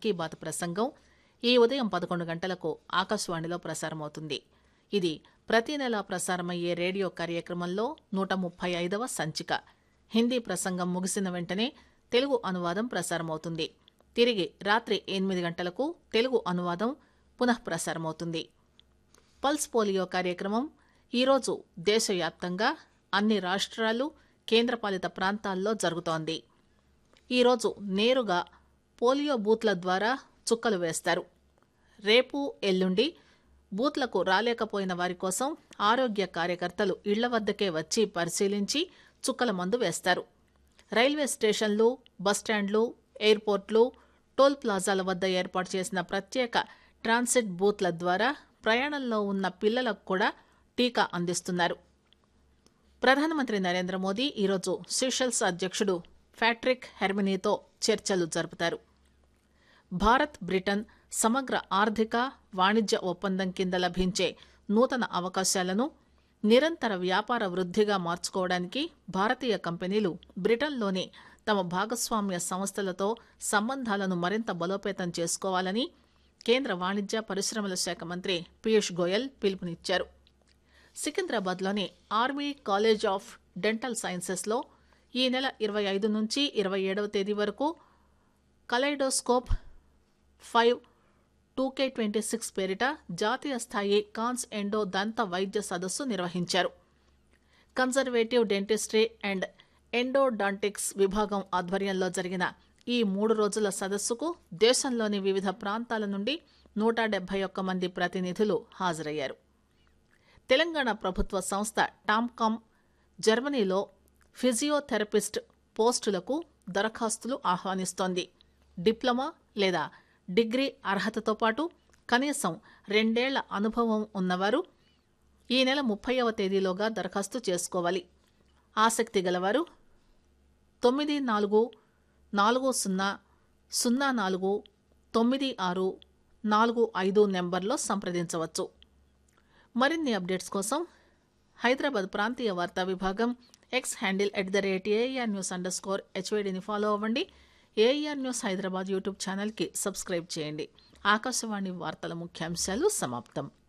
key bath ప్రసంగం ఈ ఉదయం పదకొండు గంటలకు ఆకాశవాణిలో ప్రసారమవుతుంది ఇది ప్రతి నెలా ప్రసారమయ్యే రేడియో కార్యక్రమంలో నూట ముప్పై ఐదవ సంచిక హిందీ ప్రసంగం ముగిసిన వెంటనే తెలుగు అనువాదం ప్రసారమవుతుంది తిరిగి రాత్రి ఎనిమిది గంటలకు తెలుగు అనువాదం పునః ప్రసారమవుతుంది పల్స్ పోలియో కార్యక్రమం ఈరోజు దేశవ్యాప్తంగా అన్ని రాష్ట్రాలు కేంద్రపాలిత ప్రాంతాల్లో జరుగుతోంది ఈరోజు నేరుగా పోలియో బూత్ల ద్వారా చుక్కలు వేస్తారు రేపు ఎల్లుండి బూత్లకు రాలేకపోయిన వారి కోసం ఆరోగ్య కార్యకర్తలు ఇళ్ల వద్దకే వచ్చి పరిశీలించి చుక్కల మందు వేస్తారు రైల్వే స్టేషన్లు బస్టాండ్లు ఎయిర్పోర్ట్లు టోల్ ప్లాజాల వద్ద ఏర్పాటు చేసిన ప్రత్యేక ట్రాన్సిట్ బూత్ల ద్వారా ప్రయాణంలో ఉన్న పిల్లలకు కూడా టీకా అందిస్తున్నారు ప్రధానమంత్రి నరేంద్ర మోదీ ఈరోజు సిషెల్స్ అధ్యక్షుడు ఫ్యాట్రిక్ హెర్మినీతో చర్చలు జరుపుతారు భారత్ బ్రిటన్ సమగ్ర ఆర్థిక వాణిజ్య ఒప్పందం కింద లభించే నూతన అవకాశాలను నిరంతర వ్యాపార వృద్ధిగా మార్చుకోవడానికి భారతీయ కంపెనీలు బ్రిటన్లోని తమ భాగస్వామ్య సంస్థలతో సంబంధాలను మరింత బలోపేతం చేసుకోవాలని కేంద్ర వాణిజ్య పరిశ్రమల శాఖ మంత్రి పీయూష్ గోయల్ పిలుపునిచ్చారు సికింద్రాబాద్లోని ఆర్మీ కాలేజ్ ఆఫ్ డెంటల్ సైన్సెస్లో ఈ నెల ఇరవై ఐదు నుంచి ఇరవై ఏడవ తేదీ వరకు kaleidoscope five two K twenty six పేరిట జాతీయ స్థాయి కాన్స్ ఎండో దంత వైద్య సదస్సు నిర్వహించారు కన్జర్వేటివ్ డెంటిస్ట్రీ అండ్ ఎండోడాంటిక్స్ విభాగం ఆధ్వర్యంలో జరిగిన ఈ మూడు రోజుల సదస్సుకు దేశంలోని వివిధ ప్రాంతాల నుండి నూట డెబ్బై ఒక్క మంది ప్రతినిధులు హాజరయ్యారు తెలంగాణ ప్రభుత్వ సంస్థ టామ్కామ్ జర్మనీలో ఫిజియోథెరపిస్ట్ పోస్టులకు దరఖాస్తులు ఆహ్వానిస్తోంది డిప్లొమా లేదా డిగ్రీ అర్హతతో పాటు కనీసం రెండేళ్ల అనుభవం ఉన్నవారు ఈ నెల ముప్పైవ తేదీలోగా దరఖాస్తు చేసుకోవాలి ఆసక్తి గలవారు తొమ్మిది నాలుగు నాలుగు సున్నా సున్నా నాలుగు తొమ్మిది ఆరు నాలుగు ఐదు నెంబర్లో సంప్రదించవచ్చు మరిన్ని అప్డేట్స్ కోసం హైదరాబాద్ ప్రాంతీయ వార్తా విభాగం X handle at the rate AR news underscore స్కోర్ హెచ్వైడిని ఫాలో అవ్వండి ఏఆర్ న్యూస్ హైదరాబాద్ యూట్యూబ్ ఛానల్కి సబ్స్క్రైబ్ చేయండి ఆకాశవాణి వార్తల ముఖ్యాంశాలు సమాప్తం